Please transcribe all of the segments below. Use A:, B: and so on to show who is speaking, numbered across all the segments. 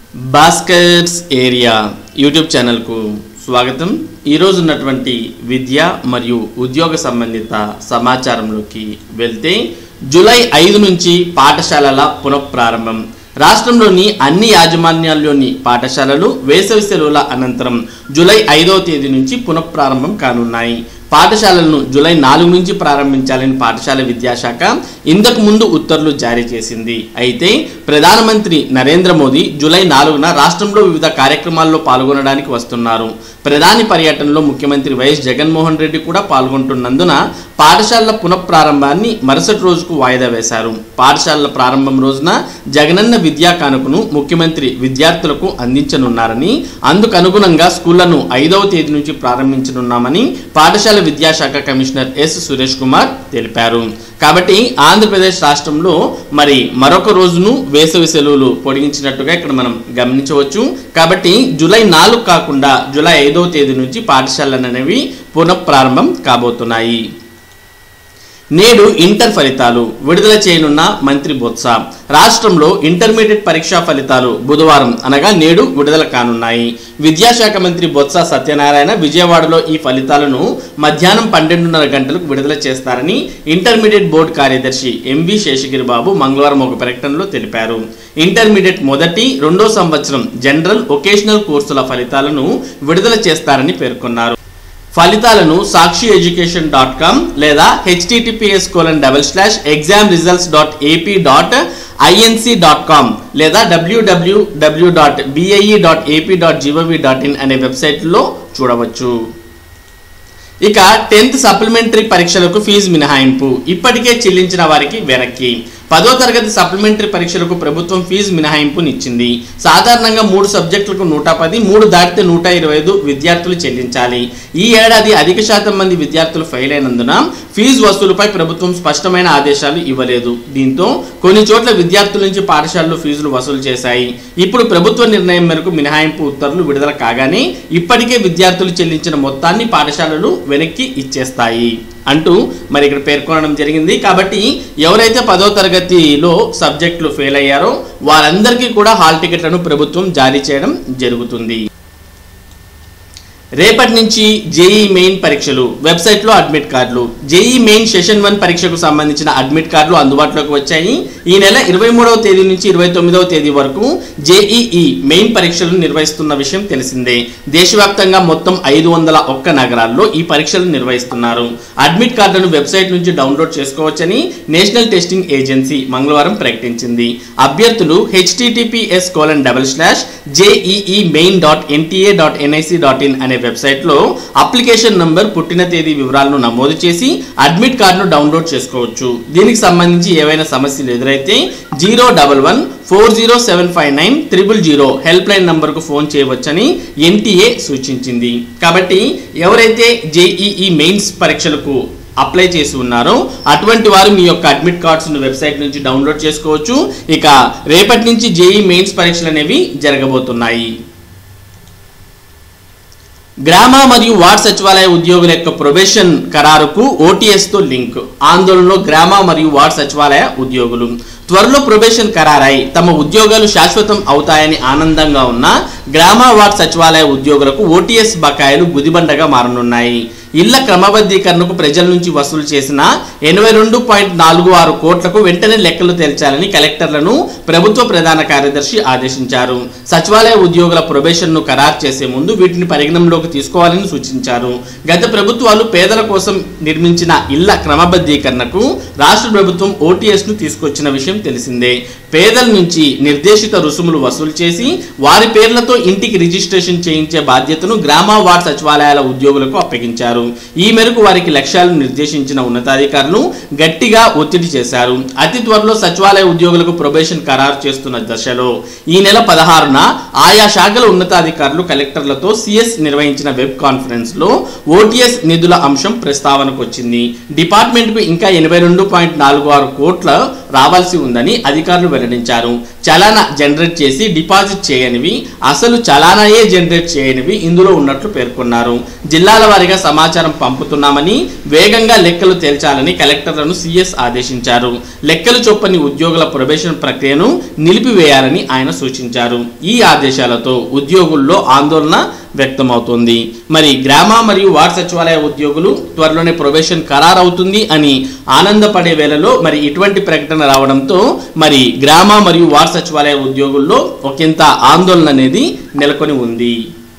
A: Bhaskar's area YouTube ఛానల్కు స్వాగతం ఈరోజు ఉన్నటువంటి విద్య మరియు ఉద్యోగ సంబంధిత సమాచారంలోకి వెళ్తే జూలై ఐదు నుంచి పాఠశాలల పునఃప్రారంభం రాష్ట్రంలోని అన్ని యాజమాన్యాల్లోని పాఠశాలలు వేసవి సెలవుల అనంతరం జూలై ఐదవ తేదీ నుంచి పునఃప్రారంభం కానున్నాయి పాఠశాలలను జూలై నాలుగు నుంచి ప్రారంభించాలని పాఠశాల విద్యాశాఖ ఇంతకు ముందు ఉత్తర్వులు జారీ చేసింది అయితే ప్రధానమంత్రి నరేంద్ర మోదీ జూలై నాలుగున రాష్ట్రంలో వివిధ కార్యక్రమాల్లో పాల్గొనడానికి వస్తున్నారు ప్రధాని పర్యటనలో ముఖ్యమంత్రి వైఎస్ జగన్మోహన్ రెడ్డి కూడా పాల్గొంటున్నందున పాఠశాలల పునఃప్రారంభాన్ని మరుసటి రోజుకు వాయిదా వేశారు పాఠశాలల ప్రారంభం రోజున జగనన్న విద్యా కానుకను ముఖ్యమంత్రి విద్యార్థులకు అందించనున్నారని అందుకు అనుగుణంగా స్కూళ్లను ఐదవ తేదీ నుంచి ప్రారంభించనున్నామని పాఠశాల విద్యాశాఖ కమిషనర్ ఎస్ సురేష్ కుమార్ తెలిపారు కాబట్టి ఆంధ్రప్రదేశ్ రాష్ట్రంలో మరి మరొక రోజును వేసవి సెలవులు పొడిగించినట్టుగా ఇక్కడ మనం గమనించవచ్చు కాబట్టి జూలై నాలుగు కాకుండా జూలై ఐదవ తేదీ నుంచి పాఠశాలలు అనేవి పునఃప్రారంభం కాబోతున్నాయి నేడు ఇంటర్ ఫలితాలు విడుదల చేయనున్న మంత్రి బొత్స రాష్ట్రంలో ఇంటర్మీడియట్ పరీక్షా ఫలితాలు బుధవారం అనగా నేడు విడుదల కానున్నాయి విద్యాశాఖ మంత్రి బొత్స సత్యనారాయణ విజయవాడలో ఈ ఫలితాలను మధ్యాహ్నం పన్నెండున్నర గంటలకు విడుదల చేస్తారని ఇంటర్మీడియట్ బోర్డు కార్యదర్శి ఎంవి శేషగిరి బాబు మంగళవారం ఒక ప్రకటనలో తెలిపారు ఇంటర్మీడియట్ మొదటి రెండో సంవత్సరం జనరల్ ఒకేషనల్ కోర్సుల ఫలితాలను విడుదల చేస్తారని పేర్కొన్నారు ఫలితాలను సాక్షి ఎడ్యుకేషన్ డాట్ కామ్ లేదా HTTPS colon double slash exam results dot AP dot INC dot com లేదా WWW dot BIE dot AP dot GOV dot in అనే వెబ్సైట్లో చూడవచ్చు ఇక టెన్త్ సప్లిమెంటరీ పరీక్షలకు ఫీజు మినహాయింపు ఇప్పటికే చెల్లించిన వారికి వెనక్కి పదో తరగతి సప్లిమెంటరీ పరీక్షలకు ప్రభుత్వం ఫీజు మినహాయింపునిచ్చింది సాధారణంగా మూడు సబ్జెక్టులకు నూట పది మూడు దాటితే నూట ఇరవై ఐదు విద్యార్థులు చెల్లించాలి ఈ ఏడాది అధిక శాతం మంది విద్యార్థులు ఫెయిల్ అయినందున ఫీజు వసూలుపై ప్రభుత్వం స్పష్టమైన ఆదేశాలు ఇవ్వలేదు దీంతో కొన్ని చోట్ల విద్యార్థుల నుంచి పాఠశాలలు ఫీజులు వసూలు చేశాయి ఇప్పుడు ప్రభుత్వ నిర్ణయం మేరకు మినహాయింపు ఉత్తర్వులు విడుదల కాగానే ఇప్పటికే విద్యార్థులు చెల్లించిన మొత్తాన్ని పాఠశాలలు వెనక్కి ఇచ్చేస్తాయి అంటూ మరి ఇక్కడ పేర్కొనడం జరిగింది కాబట్టి ఎవరైతే పదో తరగతిలో సబ్జెక్టులు ఫెయిల్ అయ్యారో వారందరికీ కూడా హాల్ టికెట్లను ప్రభుత్వం జారీ చేయడం జరుగుతుంది రేపటి నుంచి జేఈ మెయిన్ పరీక్షలు వెబ్సైట్లో అడ్మిట్ కార్డులు జేఈ మెయిన్ సెషన్ వన్ పరీక్షకు సంబంధించిన అడ్మిట్ కార్డులు అందుబాటులోకి వచ్చాయి ఈ నెల ఇరవై మూడవ తేదీ నుంచి ఇరవై తొమ్మిదవ తేదీ వరకు జేఈఈ మెయిన్ పరీక్షలు నిర్వహిస్తున్న విషయం తెలిసిందే దేశవ్యాప్తంగా మొత్తం ఐదు వందల ఒక్క నగరాల్లో ఈ పరీక్షలు నిర్వహిస్తున్నారు అడ్మిట్ కార్డులను వెబ్సైట్ నుంచి డౌన్లోడ్ చేసుకోవచ్చని నేషనల్ టెస్టింగ్ ఏజెన్సీ మంగళవారం ప్రకటించింది అభ్యర్థులు HTTPS colon double slash JEE main dot NTA dot NIC dot in అనే వెబ్సైట్లో అప్లికేషన్ నంబర్ పుట్టిన తేదీ వివరాలను నమోదు చేసి అడ్మిట్ కార్డును డౌన్లోడ్ చేసుకోవచ్చు దీనికి సంబంధించి ఏవైనా సమస్యలు ఎదురైతే zero double one four zero seven five nine triple zero helpline నంబర్కు ఫోన్ చేయవచ్చని ఎన్టీఏ సూచించింది కాబట్టి ఎవరైతే జేఈఈ మెయిన్స్ పరీక్షలకు అప్లై చేసి ఉన్నారో అటువంటి వారు మీ యొక్క అడ్మిట్ కార్డ్స్ను వెబ్సైట్ నుంచి డౌన్లోడ్ చేసుకోవచ్చు ఇక రేపటి నుంచి జేఈ మెయిన్స్ పరీక్షలు అనేవి జరగబోతున్నాయి గ్రామ మరియు వార్డ్ సచివాలయ ఉద్యోగుల యొక్క ప్రొబేషన్ ఖరారుకు ఓటీఎస్తో లింక్ ఆందోళనలో గ్రామ మరియు వార్డ్ సచివాలయ ఉద్యోగులు త్వరలో ప్రొబేషన్ ఖరారై తమ ఉద్యోగాలు శాశ్వతం అవుతాయని ఆనందంగా ఉన్న గ్రామ వార్డ్ సచివాలయ ఉద్యోగులకు ఓటీఎస్ బకాయిలు గుదిబండగా మారనున్నాయి ఇళ్ల క్రమబద్ధీకరణకు ప్రజల నుంచి వసూలు చేసిన ఎనభై రెండు పాయింట్ నాలుగు ఆరు కోట్లకు వెంటనే లెక్కలు తేల్చాలని కలెక్టర్లను ప్రభుత్వ ప్రధాన కార్యదర్శి ఆదేశించారు సచివాలయ ఉద్యోగుల ప్రొబేషన్ను ఖరారు చేసే ముందు వీటిని పరిగణనలోకి తీసుకోవాలని సూచించారు గత ప్రభుత్వాలు పేదల కోసం నిర్మించిన ఇళ్ల క్రమబద్ధీకరణకు రాష్ట్ర ప్రభుత్వం ఓటీఎస్ను తీసుకొచ్చిన విషయం తెలిసిందే పేదల నుంచి నిర్దేశిత రుసుములు వసూలు చేసి వారి పేర్లతో ఇంటికి రిజిస్ట్రేషన్ చేయించే బాధ్యతను గ్రామ వార్డ్ సచివాలయాల ఉద్యోగులకు అప్పగించారు ఈ మేరకు వారికి లక్ష్యాలను నిర్దేశించిన ఉన్నతాధికారులు గట్టిగా ఒత్తిడి చేశారు అతి త్వరలో సచివాలయ ఉద్యోగులకు ప్రొబేషన్ ఖరారు చేస్తున్న దశలో ఈ నెల పదహారున ఆయా శాఖల ఉన్నతాధికారులు కలెక్టర్లతో సిఎస్ నిర్వహించిన వెబ్ కాన్ఫరెన్స్ లో ఓటీఎస్ నిధుల అంశం ప్రస్తావనకు వచ్చింది డిపార్ట్మెంట్ కు ఇంకా ఎనభై రెండు పాయింట్ నాలుగు ఆరు కోట్ల రావాల్సి ఉందని అధికారులు వెల్లడించారు చలానా జనరేట్ చేసి డిపాజిట్ చేయనివి అసలు చలానాయే జనరేట్ చేయనివి ఇందులో ఉన్నట్లు పేర్కొన్నారు జిల్లాల వారీగా సమాచారం పంపుతున్నామని వేగంగా లెక్కలు తేల్చాలని కలెక్టర్లను సీఎస్ ఆదేశించారు లెక్కలు చొప్పని ఉద్యోగుల ప్రొబేషన్ ప్రక్రియను నిలిపివేయాలని ఆయన సూచించారు ఈ ఆదేశాలతో ఉద్యోగుల్లో ఆందోళన వ్యక్తమవుతోంది మరి గ్రామ మరియు వార్డ్ సచివాలయ ఉద్యోగులు త్వరలోనే ప్రొబేషన్ ఖరారవుతుంది అని ఆనందపడే వేళలో మరి ఇటువంటి ప్రకటన రావడంతో మరి గ్రామ మరియు వార్డ్ సచివాలయ ఉద్యోగుల్లో ఒకంత ఆందోళన అనేది నెలకొని ఉంది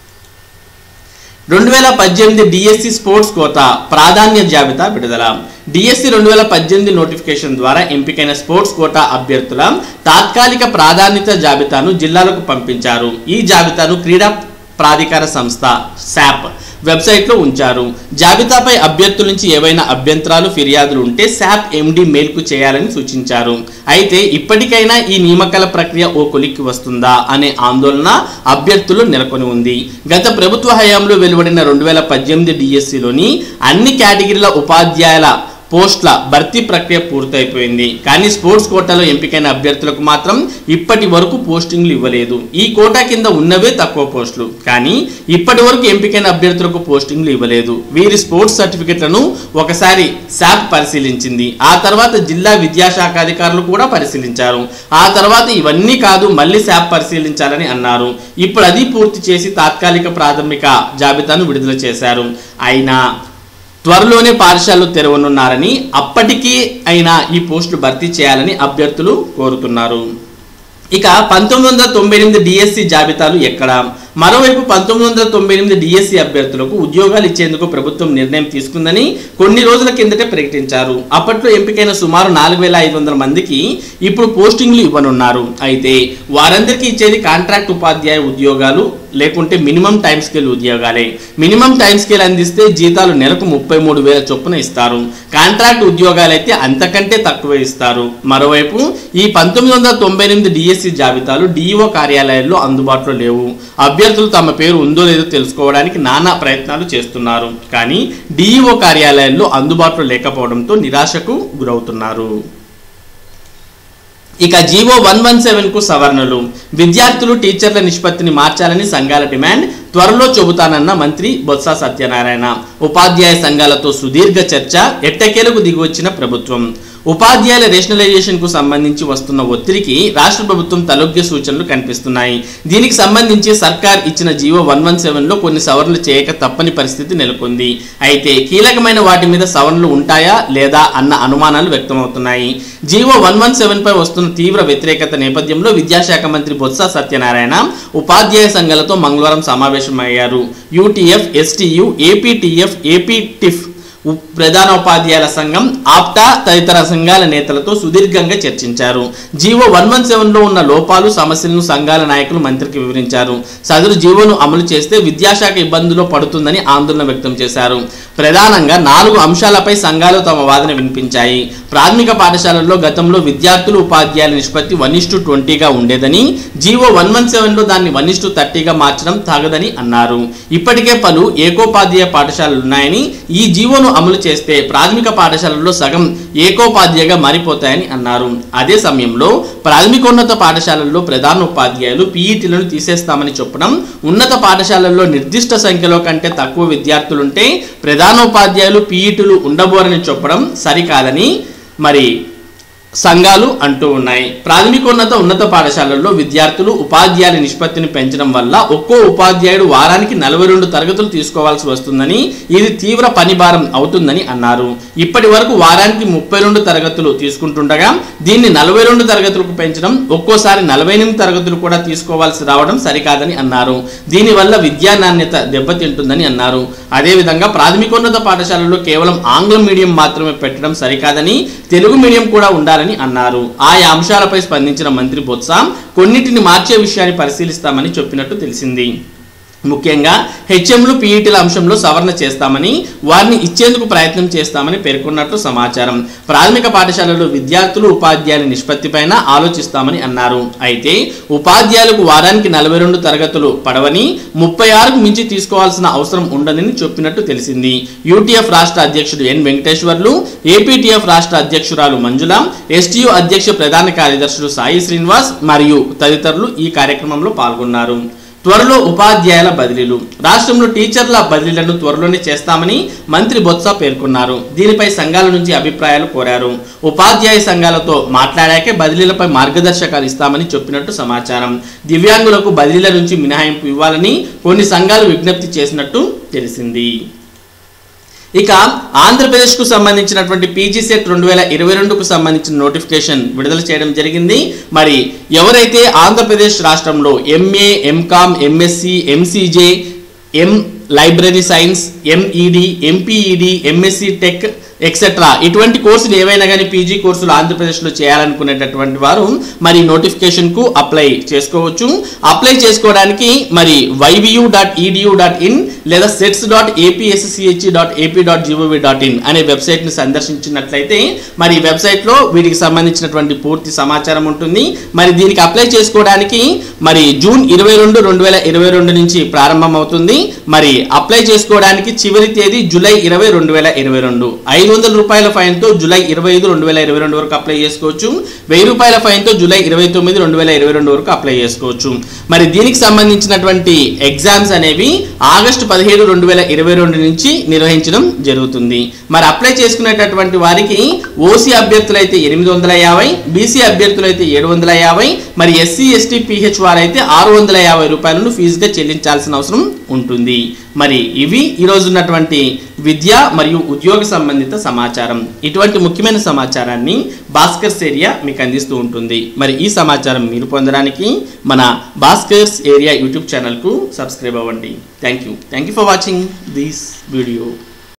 A: రెండు వేల పద్దెనిమిది డిఎస్సి స్పోర్ట్స్ కోట ప్రాధాన్య జాబితా విడుదల డిఎస్సి రెండు వేల పద్దెనిమిది నోటిఫికేషన్ ద్వారా ఎంపికైన స్పోర్ట్స్ కోటా అభ్యర్థుల తాత్కాలిక ప్రాధాన్యత జాబితాను జిల్లాలకు పంపించారు ఈ జాబితాను క్రీడా ప్రాధికార సంస్థ శాప్ వెబ్సైట్లో ఉంచారు జాబితాపై అభ్యర్థుల నుంచి ఏవైనా అభ్యంతరాలు ఫిర్యాదులు ఉంటే శాప్ ఎండి మెయిల్కు చేయాలని సూచించారు అయితే ఇప్పటికైనా ఈ నియామకాల ప్రక్రియ ఓ కొలిక్కి వస్తుందా అనే ఆందోళన అభ్యర్థులు నెలకొని ఉంది గత ప్రభుత్వ హయాంలో వెలువడిన రెండు వేల పద్దెనిమిది డిఎస్సిలోని అన్ని కేటగిరీల ఉపాధ్యాయుల పోస్టుల భర్తీ ప్రక్రియ పూర్తయిపోయింది కానీ స్పోర్ట్స్ కోటాలో ఎంపికైన అభ్యర్థులకు మాత్రం ఇప్పటి వరకు పోస్టింగ్లు ఇవ్వలేదు ఈ కోటా కింద ఉన్నవే తక్కువ పోస్టులు కానీ ఇప్పటి వరకు ఎంపికైన అభ్యర్థులకు పోస్టింగ్లు ఇవ్వలేదు వీరి స్పోర్ట్స్ సర్టిఫికెట్లను ఒకసారి శాప్ పరిశీలించింది ఆ తర్వాత జిల్లా విద్యాశాఖ అధికారులు కూడా పరిశీలించారు ఆ తర్వాత ఇవన్నీ కాదు మళ్ళీ శాప్ పరిశీలించాలని అన్నారు ఇప్పుడు అది పూర్తి చేసి తాత్కాలిక ప్రాథమిక జాబితాను విడుదల చేశారు అయినా త్వరలోనే పాఠశాలలు తెరవనున్నారని అప్పటికీ అయినా ఈ పోస్టులు భర్తీ చేయాలని అభ్యర్థులు కోరుతున్నారు ఇక పంతొమ్మిది వందల తొంభై ఎనిమిది డిఎస్సి జాబితాలు ఎక్కడ మరోవైపు పంతొమ్మిది వందల తొంభై ఎనిమిది డిఎస్సి అభ్యర్థులకు ఉద్యోగాలు ఇచ్చేందుకు ప్రభుత్వం నిర్ణయం తీసుకుందని కొన్ని రోజుల కిందటే ప్రకటించారు అప్పట్లో ఎంపికైన సుమారు నాలుగు వేల ఐదు వందల మందికి ఇప్పుడు పోస్టింగ్లు ఇవ్వనున్నారు అయితే వారందరికీ ఇచ్చేది కాంట్రాక్ట్ ఉపాధ్యాయ ఉద్యోగాలు లేకుంటే మినిమం టైం స్కేల్ ఉద్యోగాలే మినిమం టైం స్కేల్ అందిస్తే జీతాలు నెలకు ముప్పై మూడు వేల చొప్పున ఇస్తారు కాంట్రాక్ట్ ఉద్యోగాలైతే అంతకంటే తక్కువ ఇస్తారు మరోవైపు ఈ పంతొమ్మిది వందల తొంభై ఎనిమిది డిఎస్సి జాబితాలు డిఈఓ కార్యాలయాల్లో అందుబాటులో లేవు అభ్యర్థులు తమ పేరు ఉందో లేదో తెలుసుకోవడానికి నానా ప్రయత్నాలు చేస్తున్నారు కానీ డిఈఓ కార్యాలయాల్లో అందుబాటులో లేకపోవడంతో నిరాశకు గురవుతున్నారు ఇక జీవో వన్ వన్ సెవెన్ కు సవరణలు విద్యార్థులు టీచర్ల నిష్పత్తిని మార్చాలని సంఘాల డిమాండ్ త్వరలో చెబుతానన్న మంత్రి బొత్స సత్యనారాయణ ఉపాధ్యాయ సంఘాలతో సుదీర్ఘ చర్చ ఎట్టకేలకు దిగివచ్చిన ప్రభుత్వం ఉపాధ్యాయుల రేషనలైజేషన్ కు సంబంధించి వస్తున్న ఒత్తిడికి రాష్ట్ర ప్రభుత్వం తలొగ్గే సూచనలు కనిపిస్తున్నాయి దీనికి సంబంధించి సర్కార్ ఇచ్చిన జీవో వన్ వన్ సెవెన్ లో కొన్ని సవరణలు చేయక తప్పని పరిస్థితి నెలకొంది అయితే కీలకమైన వాటి మీద సవరణలు ఉంటాయా లేదా అన్న అనుమానాలు వ్యక్తమవుతున్నాయి జీవో వన్ వన్ సెవెన్ పై వస్తున్న తీవ్ర వ్యతిరేకత నేపథ్యంలో విద్యాశాఖ మంత్రి బొత్స సత్యనారాయణ ఉపాధ్యాయ సంఘాలతో మంగళవారం సమావేశమయ్యారు యూటీఎఫ్ ఎస్టీయు ఏపీటీఎఫ్ ఏపీటిఫ్ ఉ- ప్రధాన ఉపాధ్యాయుల సంఘం ఆప్టా తదితర సంఘాల నేతలతో సుదీర్ఘంగా చర్చించారు జీవో వన్ వన్ సెవెన్లో ఉన్న లోపాలు సమస్యలను సంఘాల నాయకులు మంత్రికి వివరించారు సదరు జీవోను అమలు చేస్తే విద్యాశాఖ ఇబ్బందుల్లో పడుతుందని ఆందోళన వ్యక్తం చేశారు ప్రధానంగా నాలుగు అంశాలపై సంఘాలు తమ వాదన వినిపించాయి ప్రాథమిక పాఠశాలల్లో గతంలో విద్యార్థులు ఉపాధ్యాయుల నిష్పత్తి వన్ ఇస్టు ట్వంటీగా ఉండేదని జీవో వన్ వన్ సెవెన్లో దాన్ని వన్ ఇస్టు థర్టీగా మార్చడం తాగదని అన్నారు ఇప్పటికే పలు ఏకోపాధ్యాయ పాఠశాలలు ఉన్నాయని ఈ జీవోను అమలు చేస్తే ప్రాథమిక పాఠశాలల్లో సగం ఏకోపాధ్యాయగా మారిపోతాయని అన్నారు అదే సమయంలో ప్రాథమికోన్నత పాఠశాలల్లో ప్రధాన ఉపాధ్యాయులు పీఈటీలను తీసేస్తామని చెప్పడం ఉన్నత పాఠశాలల్లో నిర్దిష్ట సంఖ్యలో కంటే తక్కువ విద్యార్థులుంటే ప్రధానోపాధ్యాయులు పీఈటీలు ఉండబోరని చెప్పడం సరికాదని మరి సంఘాలు అంటూ ఉన్నాయి ప్రాథమికోన్నత ఉన్నత పాఠశాలల్లో విద్యార్థులు ఉపాధ్యాయుల నిష్పత్తిని పెంచడం వల్ల ఒక్కో ఉపాధ్యాయుడు వారానికి నలభై రెండు తరగతులు తీసుకోవాల్సి వస్తుందని ఇది తీవ్ర పని భారం అవుతుందని అన్నారు ఇప్పటి వరకు వారానికి ముప్పై రెండు తరగతులు తీసుకుంటుండగా దీన్ని నలభై రెండు తరగతులకు పెంచడం ఒక్కోసారి నలభై ఎనిమిది తరగతులు కూడా తీసుకోవాల్సి రావడం సరికాదని అన్నారు దీనివల్ల విద్యా నాణ్యత దెబ్బతింటుందని అన్నారు అదేవిధంగా ప్రాథమికోన్నత పాఠశాలల్లో కేవలం ఆంగ్లం మీడియం మాత్రమే పెట్టడం సరికాదని తెలుగు మీడియం కూడా ఉండాలని అన్నారు ఆయా అంశాలపై స్పందించిన మంత్రి బొత్స కొన్నిటిని మార్చే విషయాన్ని పరిశీలిస్తామని చెప్పినట్టు తెలిసింది ముఖ్యంగా హెచ్ఎంలు పీఈటీల అంశంలో సవరణ చేస్తామని వారిని ఇచ్చేందుకు ప్రయత్నం చేస్తామని పేర్కొన్నట్లు సమాచారం ప్రాథమిక పాఠశాలలో విద్యార్థులు ఉపాధ్యాయుల నిష్పత్తిపైన ఆలోచిస్తామని అన్నారు అయితే ఉపాధ్యాయులకు వారానికి నలభై రెండు తరగతులు పడవని ముప్పై ఆరుకు మించి తీసుకోవాల్సిన అవసరం ఉండదని చెప్పినట్టు తెలిసింది యూటీఎఫ్ రాష్ట్ర అధ్యక్షుడు ఎన్ వెంకటేశ్వర్లు ఏపీటీఎఫ్ రాష్ట్ర అధ్యక్షురాలు మంజుల ఎస్టీయూ అధ్యక్ష ప్రధాన కార్యదర్శులు సాయి శ్రీనివాస్ మరియు తదితరులు ఈ కార్యక్రమంలో పాల్గొన్నారు త్వరలో ఉపాధ్యాయుల బదిలీలు రాష్ట్రంలో టీచర్ల బదిలీలను త్వరలోనే చేస్తామని మంత్రి బొత్స పేర్కొన్నారు దీనిపై సంఘాల నుంచి అభిప్రాయాలు కోరారు ఉపాధ్యాయ సంఘాలతో మాట్లాడాకే బదిలీలపై మార్గదర్శకాలు ఇస్తామని చెప్పినట్టు సమాచారం దివ్యాంగులకు బదిలీల నుంచి మినహాయింపు ఇవ్వాలని కొన్ని సంఘాలు విజ్ఞప్తి చేసినట్టు తెలిసింది ఇక ఆంధ్రప్రదేశ్కు సంబంధించినటువంటి పీజీ సెట్ రెండు వేల ఇరవై రెండుకు సంబంధించిన నోటిఫికేషన్ విడుదల చేయడం జరిగింది మరి ఎవరైతే ఆంధ్రప్రదేశ్ రాష్ట్రంలో MA MCom MSc MCJ M library science MEd MPEd MSc tech etcetera ఇటువంటి కోర్సులు ఏవైనా కానీ పీజీ కోర్సులు ఆంధ్రప్రదేశ్లో చేయాలనుకునేటటువంటి వారు మరి నోటిఫికేషన్కు అప్లై చేసుకోవచ్చు అప్లై చేసుకోవడానికి మరి YVU dot EDU dot in లేదా sets dot APSCHE dot AP dot GOV dot in అనే వెబ్సైట్ని సందర్శించినట్లయితే మరి ఈ వెబ్సైట్లో వీటికి సంబంధించినటువంటి పూర్తి సమాచారం ఉంటుంది మరి దీనికి అప్లై చేసుకోవడానికి మరి జూన్ ఇరవై రెండు రెండు వేల ఇరవై రెండు నుంచి ప్రారంభం అవుతుంది మరి అప్లై చేసుకోవడానికి చివరి తేదీ జూలై ఇరవై రెండు వేల ఇరవై రెండు ఐదు వందల రూపాయల ఫైన్తో జూలై ఇరవై ఐదు రెండు వేల ఇరవై రెండు వరకు అప్లై చేసుకోవచ్చు వెయ్యి రూపాయల ఫైన్తో జూలై ఇరవై తొమ్మిది రెండు వేల ఇరవై రెండు వరకు అప్లై చేసుకోవచ్చు మరి దీనికి సంబంధించినటువంటి ఎగ్జామ్స్ అనేవి ఆగస్టు పదిహేడు రెండు వేల ఇరవై రెండు నుంచి నిర్వహించడం జరుగుతుంది మరి అప్లై చేసుకునేటటువంటి వారికి ఓసీ అభ్యర్థులు అయితే ఎనిమిది వందల యాభై బీసీ అభ్యర్థులు అయితే ఏడు వందల యాభై మరి ఎస్సీ ఎస్టీ పిహెచ్ వారైతే ఆరు వందల యాభై రూపాయలను ఫీజుగా చెల్లించాల్సిన అవసరం ఉంటుంది మరి ఇవి ఈరోజు ఉన్నటువంటి విద్య మరియు ఉద్యోగ సంబంధిత సమాచారం ఇటువంటి ముఖ్యమైన సమాచారాన్ని భాస్కర్స్ ఏరియా మీకు అందిస్తూ ఉంటుంది మరి ఈ సమాచారం మీరు పొందడానికి మన భాస్కర్స్ ఏరియా యూట్యూబ్ ఛానల్కు సబ్స్క్రైబ్ అవ్వండి thank you thank you for watching this video